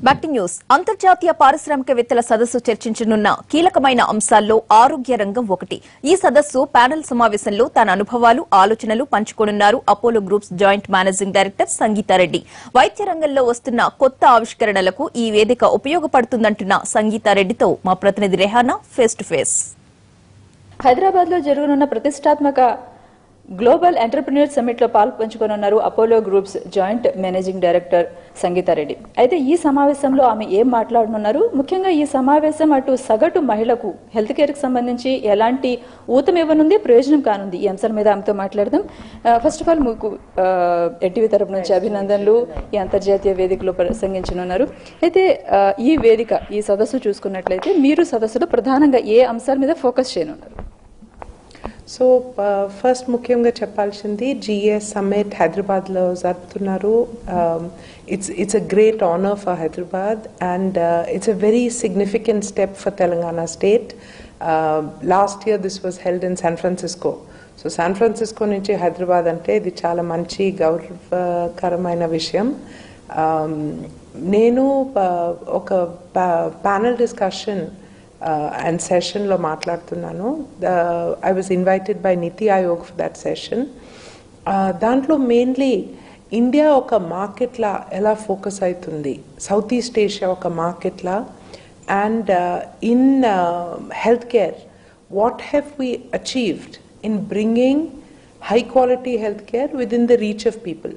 back to news అంతర్జాతీయ పారిశ్రామికవేత్తల సదస్సు చర్చించనున్న కీలకమైన అంశాల్లో ఆరోగ్య రంగం ఒకటి ఈ సదస్సు ప్యానెల్ సమావేశంలో తన అనుభవాలు ఆలోచనలు పంచుకోనున్నారు Apollo groups joint managing director Sangeetha Reddy వైద్య రంగంలో వస్తున్న కొత్త ఆవిష్కరణలకు ఈ వేదిక ఉపయోగపడుతుందంటున్న సంగీతారెడ్డితో మా ప్రతినిధి Rehana face to face Hyderabad లో జరగనున్న ప్రతిష్టాత్మక గ్లోబల్ ఎంటర్ప్రిన్యూర్ సమ్మిట్ లో పాలు పంచుకోనున్నారు Apollo groups joint managing director Sangeetha Reddy అయితే ఈ సమావేశంలో ఆమె ఏం మాట్లాడనున్నారు ముఖ్యంగా ఈ సమావేశం అటు సగటు మహిళకు హెల్త్ కేర్ కి సంబంధించి ఎలాంటి ఊతం ఇవ్వనుంది ప్రయోజనం కానుంది ఈ అంశాల మీద ఆమెతో మాట్లాడదాం ఫస్ట్ ఆఫ్ ఆల్ మీకు ఎన్టీవీ తరపు నుంచి అభినందనలు ఈ అంతర్జాతీయ వేదికలో ప్రసంగించనున్నారు అయితే ఆ, ఈ వేదిక ఈ సదస్సు చూసుకున్నట్లయితే మీరు సదస్సులో ప్రధానంగా ఏ అంశాల మీద ఫోకస్ చేయనున్నారు సో ఫస్ట్ ముఖ్యంగా చెప్పాల్సింది జిఎస్ సమ్మిట్ హైదరాబాద్లో జరుపుతున్నారు it's it's a great honour for Hyderabad and it's a very significant step for Telangana state last year this was held in San Francisco so San Francisco నుంచి హైదరాబాద్ అంటే ఇది చాలా మంచి గౌరవకరమైన విషయం Um, నేను uh, ఒక ప్యానల్ డిస్కషన్ అండ్ సెషన్లో మాట్లాడుతున్నాను I was invited by Niti Aayog for that session దాంట్లో మెయిన్లీ ఇండియా ఒక మార్కెట్లా ఎలా ఫోకస్ అవుతుంది సౌత్ ఈస్ట్ ఏషియా ఒక మార్కెట్లా and in health care what have we achieved in bringing high quality health care with in the reach of people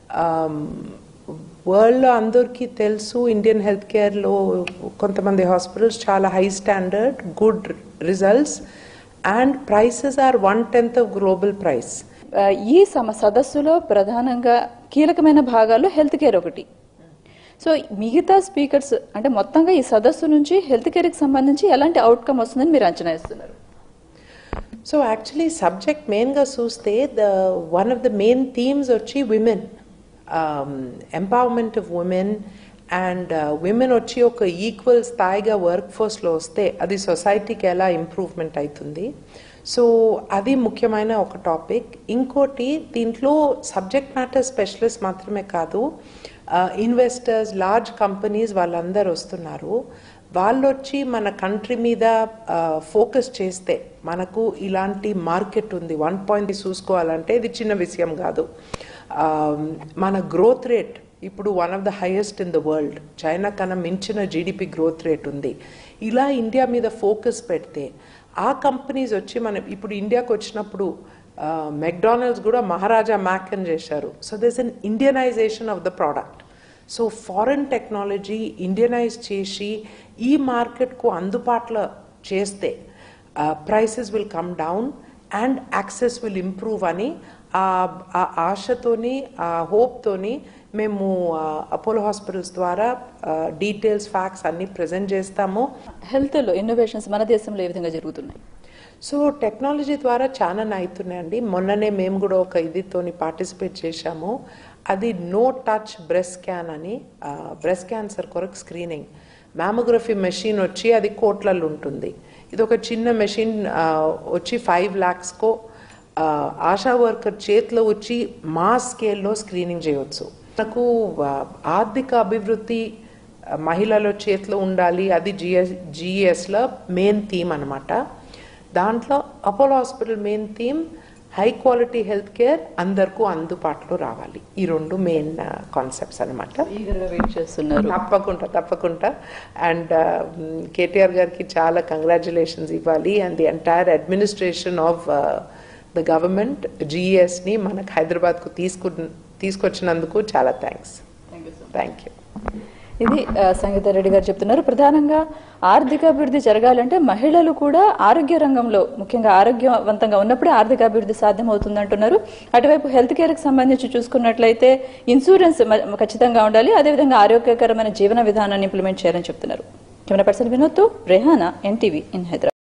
వరల్డ్లో అందరికీ తెలుసు ఇండియన్ హెల్త్ కేర్లో కొంతమంది హాస్పిటల్స్ చాలా high standard good results and prices are one tenth of global price ఆ, ఈ సమ సదస్సులో ప్రధానంగా కీలకమైన భాగాల్లో హెల్త్ కేర్ ఒకటి సో మిగతా స్పీకర్స్ అంటే మొత్తంగా ఈ సదస్సు నుంచి హెల్త్ కేర్కి సంబంధించి ఎలాంటి అవుట్కమ్ వస్తుందని మీరు అంచనా ఇస్తున్నారు సో యాక్చువల్లీ సబ్జెక్ట్ మెయిన్గా చూస్తే the one of the main themes వచ్చి women empowerment of women and women వచ్చి ఒక ఈక్వల్ స్థాయిగా వర్క్ ఫోర్స్లో వస్తే అది సొసైటీకి ఎలా ఇంప్రూవ్మెంట్ అవుతుంది సో అది ముఖ్యమైన ఒక టాపిక్ ఇంకోటి దీంట్లో సబ్జెక్ట్ మ్యాటర్ స్పెషలిస్ట్ మాత్రమే కాదు ఇన్వెస్టర్స్ లార్జ్ కంపెనీస్ వాళ్ళందరూ వస్తున్నారు వాళ్ళు వచ్చి మన కంట్రీ మీద ఫోకస్ చేస్తే మనకు ఇలాంటి మార్కెట్ ఉంది వన్ పాయింట్ చూసుకోవాలంటే ఇది చిన్న విషయం కాదు Um, మన గ్రోత్ రేట్ ఇప్పుడు one of the highest in the world China కన్నా మించిన జీడిపి గ్రోత్ రేట్ ఉంది ఇలా ఇండియా మీద ఫోకస్ పెడితే ఆ కంపెనీస్ వచ్చి మనం ఇప్పుడు ఇండియాకి వచ్చినప్పుడు మెక్డానల్డ్స్ కూడా మహారాజా మ్యాక్ అని చేశారు so this an Indianization of the product so foreign technology Indianize చేసి ఈ మార్కెట్కు అందుబాటులో చేస్తే prices will come down and access will improve అని ఆ ఆ ఆశతోని ఆ హోప్తోని మేము అపోలో హాస్పిటల్స్ ద్వారా డీటెయిల్స్ ఫ్యాక్ట్స్ అన్ని ప్రజెంట్ చేస్తాము హెల్త్లో ఇన్నోవేషన్స్ మన దేశంలో ఏ విధంగా జరుగుతున్నాయి సో టెక్నాలజీ ద్వారా చాలా అవుతున్నాయండి మొన్ననే మేము కూడా ఒక ఇదితోని పార్టిసిపేట్ చేశాము అది నో టచ్ బ్రెస్ట్ స్కాన్ అని బ్రెస్ట్ క్యాన్సర్ కొరకు స్క్రీనింగ్ మ్యామోగ్రఫీ మెషిన్ వచ్చి అది కోట్లలో ఉంటుంది ఇది ఒక చిన్న మెషిన్ వచ్చి ఫైవ్ ల్యాక్స్కో ఆశా వర్కర్ చేతిలో వచ్చి మా స్కేల్లో స్క్రీనింగ్ చేయవచ్చు మనకు ఆ, ఆర్థిక అభివృద్ధి ఆ, మహిళల చేతిలో ఉండాలి అది జిఎస్ జిఎస్లో మెయిన్ థీమ్ అనమాట దాంట్లో Apollo hospital main theme high quality health care అందరికీ అందుబాటులో రావాలి ఈ రెండు మెయిన్ కాన్సెప్ట్స్ అనమాట ఈగర్గా వెయిట్ చేస్తున్నారు తప్పకుండా తప్పకుండా అండ్ కేటీఆర్ గారికి చాలా కంగ్రాచులేషన్స్ ఇవ్వాలి and the entire administration of the government జిఎస్ని మనకు హైదరాబాద్కు తీసుకు తీసుకొచ్చినందుకు చాలా థ్యాంక్స్ థ్యాంక్ యూ ఇది ఆ, సంగీతారెడ్డి గారు చెప్తున్నారు ప్రధానంగా ఆర్థిక అభివృద్ధి జరగాలంటే మహిళలు కూడా ఆరోగ్య రంగంలో ముఖ్యంగా ఆరోగ్యవంతంగా ఉన్నప్పుడే ఆర్థిక అభివృద్ధి సాధ్యమవుతుంది అంటున్నారు అటువైపు హెల్త్ కేర్ కి సంబంధించి చూసుకున్నట్లయితే ఇన్సూరెన్స్ మ- ఖచ్చితంగా ఉండాలి అదేవిధంగా ఆరోగ్యకరమైన జీవన విధానాన్ని ఇంప్లిమెంట్ చేయాలని చెప్తున్నారు కెమెరా పర్సన్ వినోద్తో రెహానా ఎన్టీవీ ఇన్ హైదరాబాద్